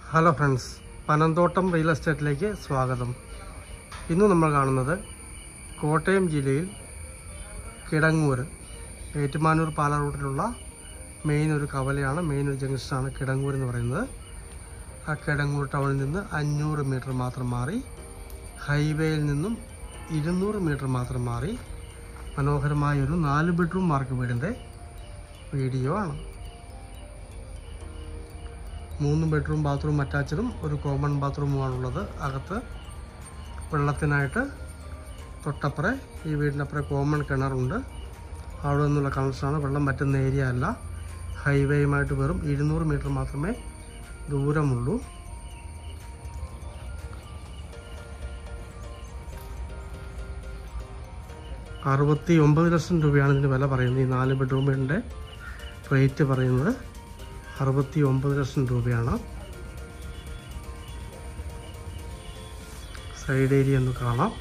hello friends Panamthottam real എസ്റ്റേറ്റിലേക്ക് സ്വാഗതം ഇന്ന് നമ്മൾ കാണുന്നത് കോട്ടയം ജില്ലയിൽ കിടങ്ങൂർ ഏറ്റുമാനൂർ പാല റൂട്ടിലുള്ള മെയിൻ ഒരു കവലയാണ് മെയിൻ ഒരു ജംഗ്ഷനാണ് കിടങ്ങൂർ എന്ന് പറയുന്നത് ആ കിടങ്ങൂർ ടൗണിൽ നിന്ന് അഞ്ഞൂറ് മീറ്റർ മാത്രം മാറി ഹൈവേയിൽ നിന്നും ഇരുന്നൂറ് മീറ്റർ മാത്രം മാറി മനോഹരമായ ഒരു നാല് ബെഡ്റൂം മാർക്ക് വീടിൻ്റെ വീഡിയോ ആണ് മൂന്ന് ബെഡ്റൂം ബാത്റൂം അറ്റാച്ചഡും ഒരു കോമൺ ബാത്റൂമുമാണുള്ളത് അകത്ത് വെള്ളത്തിനായിട്ട് തൊട്ടപ്പുറം ഈ വീടിനപ്പുറം കോമൺ കിണറുണ്ട് അവിടെ നിന്നുള്ള കണക്ഷനാണ് വെള്ളം പറ്റുന്ന ഏരിയ അല്ല ഹൈവേയുമായിട്ട് വെറും ഇരുന്നൂറ് മീറ്റർ മാത്രമേ ദൂരമുള്ളൂ അറുപത്തി ഒമ്പത് ലക്ഷം രൂപയാണ് ഇതിന് വില പറയുന്നത് ഈ നാല് ബെഡ്റൂം വീടിൻ്റെ റേറ്റ് പറയുന്നത് അറുപത്തി ഒമ്പത് ലക്ഷം രൂപയാണ് സൈഡ് ഏരിയ ഒന്ന് കാണാം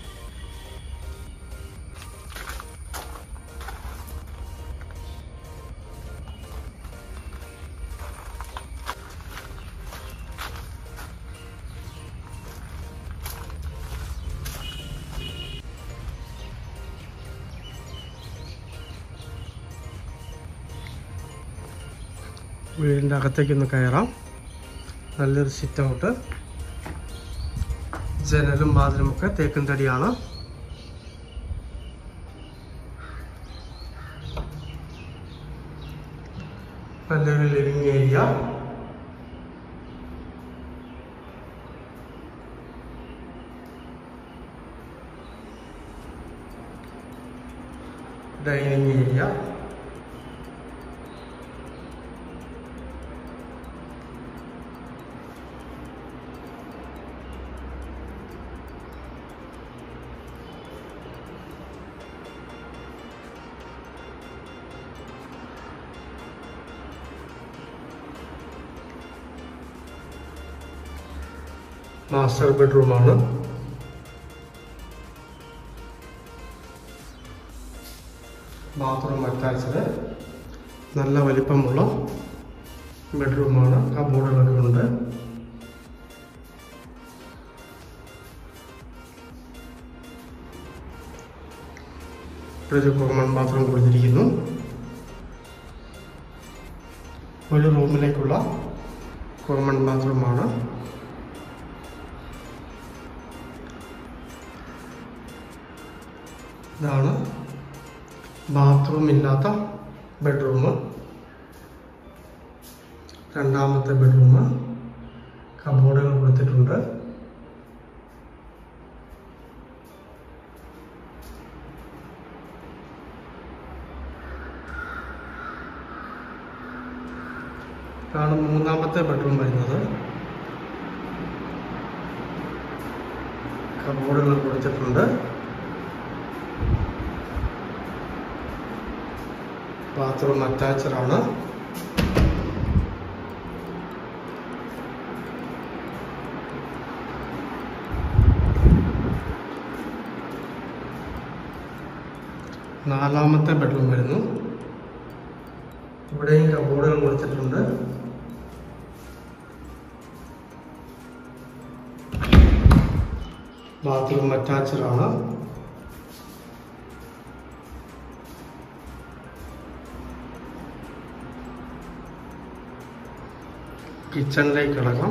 വീടിൻ്റെ അകത്തേക്കൊന്ന് കയറാം നല്ലൊരു സിറ്റ് ഔട്ട് ജനലും വാതിലും ഒക്കെ തേക്കും തടിയാണ് നല്ലൊരു living area dining area master ബെഡ്റൂമാണ് ബാത്റൂം അറ്റാച്ച്ഡ് നല്ല വലിപ്പമുള്ള ബെഡ്റൂമാണ് കബോർഡുകളൊക്കെ ഉണ്ട് ഇവിടെ ഒരു കോമൺ ബാത്റൂം കൊടുത്തിരിക്കുന്നു ഒരു റൂമിലേക്കുള്ള കോമൺ ബാത്റൂമാണ് ഇതാണ് ബാത്റൂം ഇല്ലാത്ത ബെഡ്റൂം രണ്ടാമത്തെ ബെഡ്റൂം കബോർഡുകൾ കൊടുത്തിട്ടുണ്ട് ഇതാണ് മൂന്നാമത്തെ ബെഡ്റൂം വരുന്നത് കബോർഡുകൾ കൊടുത്തിട്ടുണ്ട് ബാത്റൂം അറ്റാച്ച്ഡ് ആണ് നാലാമത്തെ ബെഡ്റൂം വരുന്നു ഇവിടെയും കബോർഡുകൾ കൊടുത്തിട്ടുണ്ട് ബാത്റൂം അറ്റാച്ച്ഡ് ആണ് കിച്ചണിലേക്ക് കിടക്കാം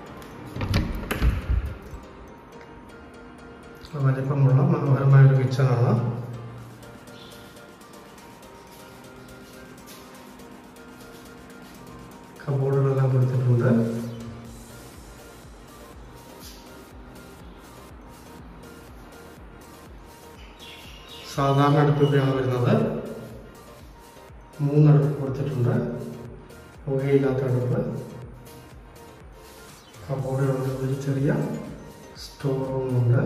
വലിപ്പമുള്ള മനോഹരമായ ഒരു കിച്ചണാണ് കബോർഡുകളെല്ലാം കൊടുത്തിട്ടുണ്ട് സാധാരണ അടുപ്പൊക്കെയാണ് വരുന്നത് മൂന്നടുപ്പ് കൊടുത്തിട്ടുണ്ട് പുകയില്ലാത്ത അടുപ്പ് കബോർഡുകളുണ്ട് ഒരു ചെറിയ സ്റ്റോർ റൂമുണ്ട്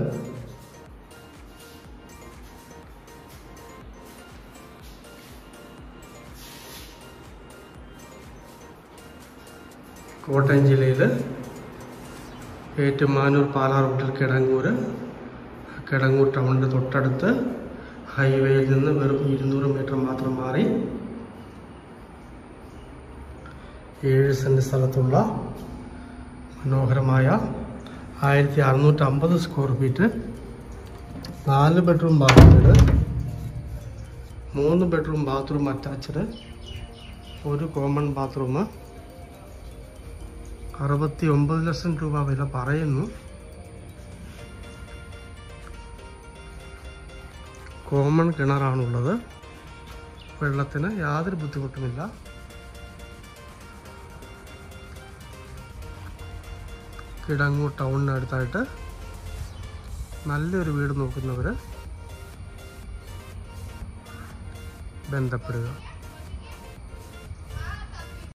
കോട്ടയം ജില്ലയിൽ ഏറ്റുമാനൂർ പാലാ റൂട്ടിൽ കിടങ്ങൂർ കിടങ്ങൂർ ടൗണിൻ്റെ തൊട്ടടുത്ത് ഹൈവേയിൽ നിന്ന് വെറും ഇരുന്നൂറ് മീറ്റർ മാത്രം മാറി ഏഴ് സെൻറ്റ് സ്ഥലത്തുള്ള മനോഹരമായ ആയിരത്തി അറുന്നൂറ്റി അമ്പത് സ്ക്വയർ ഫീറ്റ് നാല് ബെഡ്റൂം ബാത്റൂം മൂന്ന് ബെഡ്റൂം ബാത്റൂം അറ്റാച്ച്ഡ് ഒരു കോമൺ ബാത്റൂം അറുപത്തി ഒമ്പത് ലക്ഷം രൂപ വില പറയുന്നു കോമൺ കിണറാണുള്ളത് വെള്ളത്തിന് യാതൊരു ബുദ്ധിമുട്ടുമില്ല കിടങ്ങൂർ ടൗണിനടുത്തായിട്ട് നല്ലൊരു വീട് നോക്കുന്നവർ ബന്ധപ്പെടുക